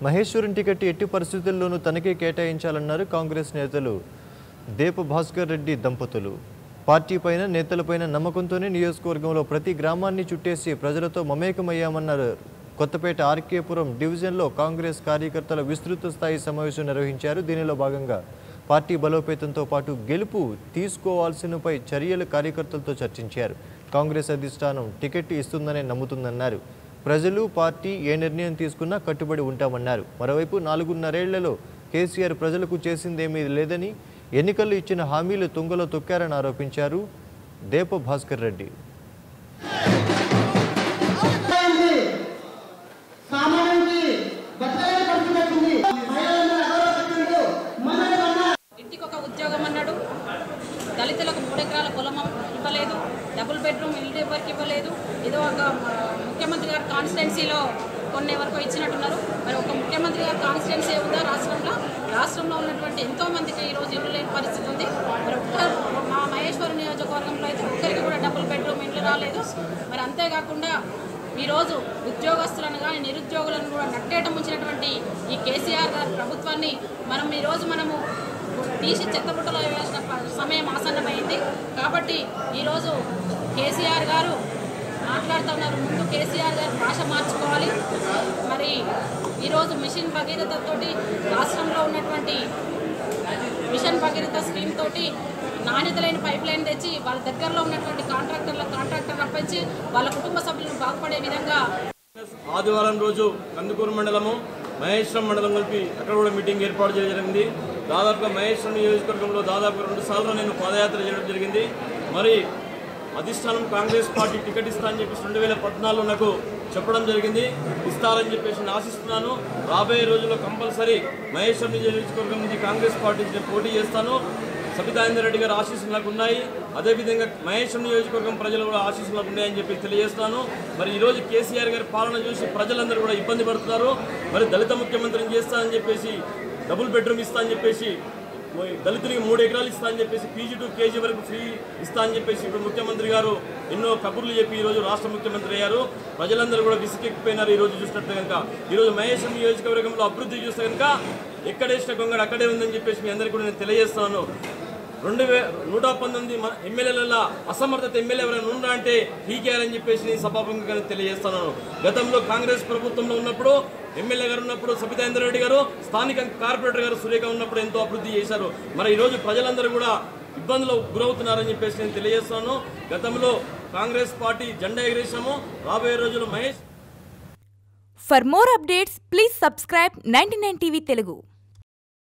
Maheshwaram ticket ఎట్టి పరిస్థితుల్లోనూ తనకే కేటాయించాలన్నారు కాంగ్రెస్ నేతలు దేప భాస్కర్ రెడ్డి దంపతులు పార్టీ పైన నేతలపైన నమ్మకంతోనే నియోజకవర్గంలో ప్రతి గ్రామాన్ని చుట్టేసి ప్రజలతో మమేకమయ్యామన్నారు కొత్తపేట ఆర్కేపురం డివిజన్లో కాంగ్రెస్ కార్యకర్తల విస్తృత స్థాయి సమావేశం నిర్వహించారు దీనిలో భాగంగా పార్టీ బలోపేతంతో పాటు గెలుపు తీసుకోవాల్సినపై చర్యలు కార్యకర్తలతో చర్చించారు కాంగ్రెస్ అధిష్టానం టికెట్ ఇస్తుందనే నమ్ముతుందన్నారు ప్రజలు పార్టీ ఏ నిర్ణయం తీసుకున్నా కట్టుబడి ఉంటామన్నారు మరోవైపు నాలుగున్నరేళ్లలో కేసీఆర్ ప్రజలకు చేసిందేమీ లేదని ఎన్నికల్లో ఇచ్చిన హామీలు తుంగలో తొక్కారని ఆరోపించారు దేప భాస్కర్ రెడ్డి అయింది సామాన్యుడికి బతకలేని పరిస్థితి వచ్చింది మహిళలందరూ అగౌరవపరిచిండు. మనల్ని కన్నా ఇంటికి ఒక ఉద్యోగం అన్నాడు దళితులకు మూడెకరాల పొలం ఇవ్వలేదు డబుల్ బెడ్రూమ్ ఇల్లు ఎవరికి ఇవ్వలేదు ఏదో ఒక ఆ, ముఖ్యమంత్రి గారు కాన్స్టిట్యున్సీలో కొన్ని వరకు ఇచ్చినట్టున్నారు మరి ఒక ముఖ్యమంత్రి గారు కాన్స్టిట్యున్సీ ఉందా రాష్ట్రంలో రాష్ట్రంలో ఉన్నటువంటి ఎంతో మందికి ఈరోజు ఇల్లు లేని పరిస్థితి ఉంది మరి ఒక్క మా మహేశ్వరం నియోజకవర్గంలో అయితే ఒక్కరికి కూడా డబుల్ బెడ్రూమ్ ఇల్లు రాలేదు మరి అంతేకాకుండా ఈరోజు ఉద్యోగస్తులను కానీ నిరుద్యోగులను కూడా నట్టేట ముంచినటువంటి ఈ కేసీఆర్ గారి ప్రభుత్వాన్ని మనం ఈరోజు మనము తీసి చెత్తబుట్టలో వేయాల్సిన ప- సమయం ఆసన్నమైంది కాబట్టి ఈరోజు కేసీఆర్ గారు మాట్లాడుతున్నారు ముందు కేసీఆర్ గారు భాష మార్చుకోవాలి మరి ఈరోజు మిషన్ భగీరథ తోటి రాష్ట్రంలో ఉన్నటువంటి మిషన్ భగీరథ స్కీమ్ తోటి నాణ్యత లేని పైప్ లైన్ తెచ్చి వాళ్ళ దగ్గరలో ఉన్నటువంటి కాంట్రాక్టర్ల కాంట్రాక్టర్ రప్పించి వాళ్ళ కుటుంబ సభ్యులను బాగుపడే విధంగా ఆదివారం రోజు కందుకూరు మండలము మహేశ్వరం మండలం కలిపి అక్కడ కూడా మీటింగ్ ఏర్పాటు చేయడం జరిగింది దాదాపుగా మహేశ్వరం నియోజకవర్గంలో దాదాపుగా రెండు సార్లు నేను పాదయాత్ర చేయడం జరిగింది మరి అధిష్టానం కాంగ్రెస్ పార్టీ టికెట్ ఇస్తా అని చెప్పేసి రెండు వేల పద్నాలుగులో నాకు చెప్పడం జరిగింది ఇస్తారని చెప్పేసి నేను ఆశిస్తున్నాను రాబోయే రోజుల్లో కంపల్సరీ మహేశ్వరం నియోజకవర్గం నుంచి కాంగ్రెస్ పార్టీ నుంచి నేను పోటీ చేస్తాను సబితాయిందర్ రెడ్డి గారు ఆశీస్సులు నాకు ఉన్నాయి అదేవిధంగా మహేశ్వరం నియోజకవర్గం ప్రజలు కూడా ఆశీస్సులు నాకు ఉన్నాయని చెప్పి తెలియజేస్తాను మరి ఈరోజు కేసీఆర్ గారి పాలన చూసి ప్రజలందరూ కూడా ఇబ్బంది పడుతున్నారు మరి దళిత ముఖ్యమంత్రిని చేస్తానని చెప్పేసి డబుల్ బెడ్రూమ్ ఇస్తా అని చెప్పేసి దళితులకి మూడు ఎకరాలు ఇస్తా అని చెప్పేసి పీజీ టు కేజీ వరకు ఫ్రీ ఇస్తా అని చెప్పేసి ఇప్పుడు ముఖ్యమంత్రి గారు ఎన్నో కబుర్లు చెప్పి ఈరోజు రాష్ట్ర ముఖ్యమంత్రి అయ్యారు ప్రజలందరూ కూడా విసికెక్కిపోయినారు ఈరోజు చూసినట్టు కనుక ఈరోజు మహేశ్వరం నియోజకవర్గంలో అభివృద్ధి చూస్తే కనుక ఎక్కడేసిన గొంగడు అక్కడే ఉందని చెప్పేసి మీ అందరికీ కూడా నేను తెలియజేస్తున్నాను రెండు వే నూట పంతొమ్మిది మ- ఎమ్మెల్యేల అసమర్థత ఎమ్మెల్యే ఎవరైనా ఉందా అంటే పీకేఆర్ చెప్పేసి నేను సభాపంగా తెలియజేస్తున్నాను గతంలో కాంగ్రెస్ ప్రభుత్వంలో ఉన్నప్పుడు ఎమ్మెల్యే గారు ఉన్నప్పుడు సబితాయిందర్ రెడ్డి గారు స్థానిక కార్పొరేటర్ గారు సురేఖ ఉన్నప్పుడు ఎంతో అభివృద్ధి చేశారు మరి ఈరోజు ప్రజలందరూ కూడా ఇబ్బందులు గురవుతున్నారని చెప్పేసి నేను తెలియజేస్తున్నాను గతంలో కాంగ్రెస్ పార్టీ జెండా ఎగిరేసాము రాబోయే రోజుల్లో Mahesh For more updates, please subscribe 99 TV Telugu.